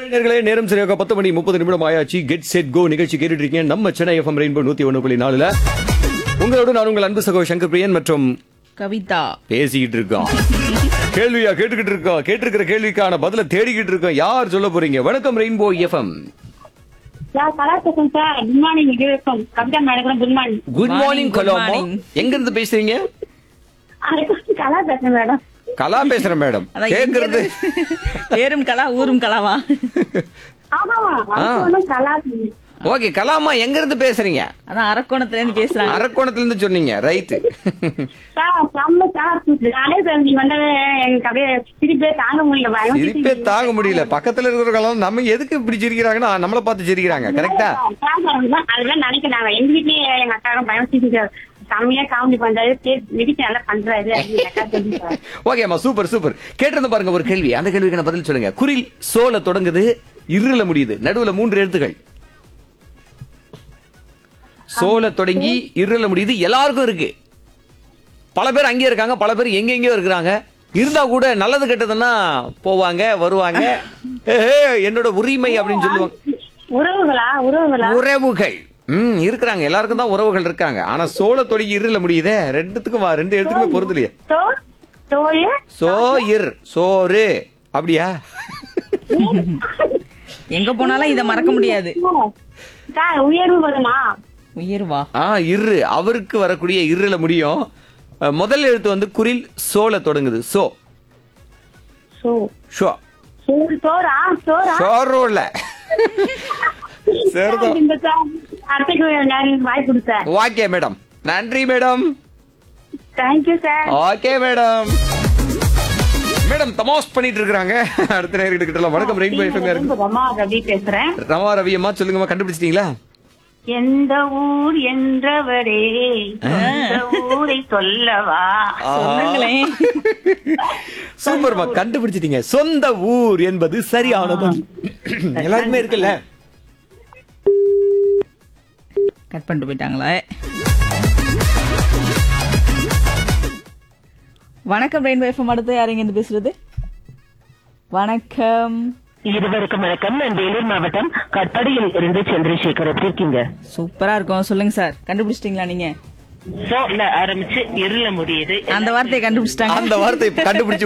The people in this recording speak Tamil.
நேர்களே நேரம் சரியாக பத்து மணி முப்பது நிமிடம் ஆயாச்சு கெட் செட் கோ நிகழ்ச்சி கேட்டுட்டு இருக்கீங்க நம்ம சென்னை எஃப்எம் ரெயின்போ நூத்தி ஒண்ணு புள்ளி நாலுல உங்களோட நான் உங்கள் அன்பு சகோ சங்கர் பிரியன் மற்றும் கவிதா பேசிக்கிட்டு இருக்கோம் கேள்வியா கேட்டுக்கிட்டு இருக்கோம் கேட்டிருக்கிற கேள்விக்கான பதில தேடிக்கிட்டு இருக்கோம் யார் சொல்ல போறீங்க வணக்கம் ரெயின்போ எஃப்எம் சார் கலா பேசுறேன் சார் குட் மார்னிங் இது இருக்கும் Kavitha madam good morning good Morning, morning good கலாமா morning. எங்க இருந்து பேசுறீங்க கலா பேசுறேன் மேடம் கலா பேசுறேன் மேடம் அதான் கேக்குறது எங்க- பேரும் கலா ஊரும் கலாவா ஆமாவா அது கலா ஓகே கலாமா எங்க இருந்து பேசுறீங்க அதான் அரக்கோணத்துல இருந்து பேசுறாங்க அரக்கோணத்துல இருந்து சொன்னீங்க ரைட்டு சார் செம்ம சார் நானே சார் நீங்க வந்தது எனக்கு அப்படியே சிரிப்பே தாங்க முடியல பயம் சிரிப்பே தாங்க முடியல பக்கத்துல இருக்கிறவங்க நம்ம எதுக்கு இப்படி சிரிக்கிறாங்கன்னா நம்மள பார்த்து சிரிக்கிறாங்க கரெக்டா அதெல்லாம் நினைக்கிறாங்க எங்க வீட்லயே எங்க அக்காரும் பயம் சிரிச்சாரு செம்மையா காமெடி பண்றாரு மிதிச்சு நல்லா பண்றாரு அப்படின்னு அக்கா சொல்லி சார் ஓகேம்மா சூப்பர் சூப்பர் கேட்டிருந்த பாருங்க ஒரு கேள்வி அந்த கேள்விக்கான பதில் சொல்லுங்க குரில் சோல தொடங்குது இருள முடியுது நடுவுல மூன்று எழுத்துக்கள் சோல தொடங்கி இருள முடியுது எல்லாருக்கும் இருக்கு பல பேர் அங்கே இருக்காங்க பல பேர் எங்க எங்கேயோ இருக்கிறாங்க இருந்தா கூட நல்லது கெட்டதுன்னா போவாங்க வருவாங்க ஏஹே, என்னோட உரிமை அப்படின்னு சொல்லுவாங்க உறவுகளா உறவுகளா உறவுகள் ம் இருக்கிறாங்க எல்லாருக்கும் தான் உறவுகள் இருக்காங்க ஆனா சோல தொடங்கி இருள முடியுதே ரெண்டுத்துக்கும் வா- ரெண்டு எழுத்துக்குமே பொருந்தலையே சோ சோழ சோயிர் சோறு அப்படியா எங்க போனாலும் இத மறக்க முடியாது சார் உயர்வு வருமா உயர்வா ஆ இரு அவருக்கு வரக்கூடிய இருள முடியும் அஹ், முதல் எழுத்து வந்து குரில் சோல தொடங்குது சோ சோ ஷோ சோறு சோறா சோறா ஷோரோல சரிதான் இந்த சார் அடுத்த நேரம் வாய் கொடுத்தேன் ஓகே மேடம் நன்றி madam thank you sir okay madam madam தமாஷ் பண்ணிட்டு இருக்காங்க அடுத்த நேரம் கிட்ட வணக்கம் ரெயின் பண்ணி இருக்கு ரமா ரவி பேசுறேன் ரமா ரவி அம்மா சொல்லுங்கம்மா கண்டுபிடிச்சிட்டீங்களா எந்த ஊர் என்றவரே எந்த ஊரை சொல்லவா சொல்லுங்களேன் சூப்பர்மா கண்டுபிடிச்சிட்டீங்க சொந்த ஊர் என்பது சரியானது எல்லாருக்குமே இருக்குல்ல கட் பண்ணிட்டு போயிட்டாங்களே வணக்கம் ரெயின்போ எஃப்எம் அடுத்து யாருங்க இருந்து பேசுறது வணக்கம் இருவருக்கும் வணக்கம் நான் வேலூர் மாவட்டம் கட்படியில் இருந்து சந்திரசேகர் எப்படி இருக்கீங்க சூப்பரா இருக்கும் சொல்லுங்க சார் கண்டுபிடிச்சிட்டீங்களா நீங்க சோல ஆரம்பிச்சு இருள முடியுது அந்த வார்த்தையை கண்டுபிடிச்சிட்டாங்க அந்த வார்த்தை கண்டுபிடிச்சு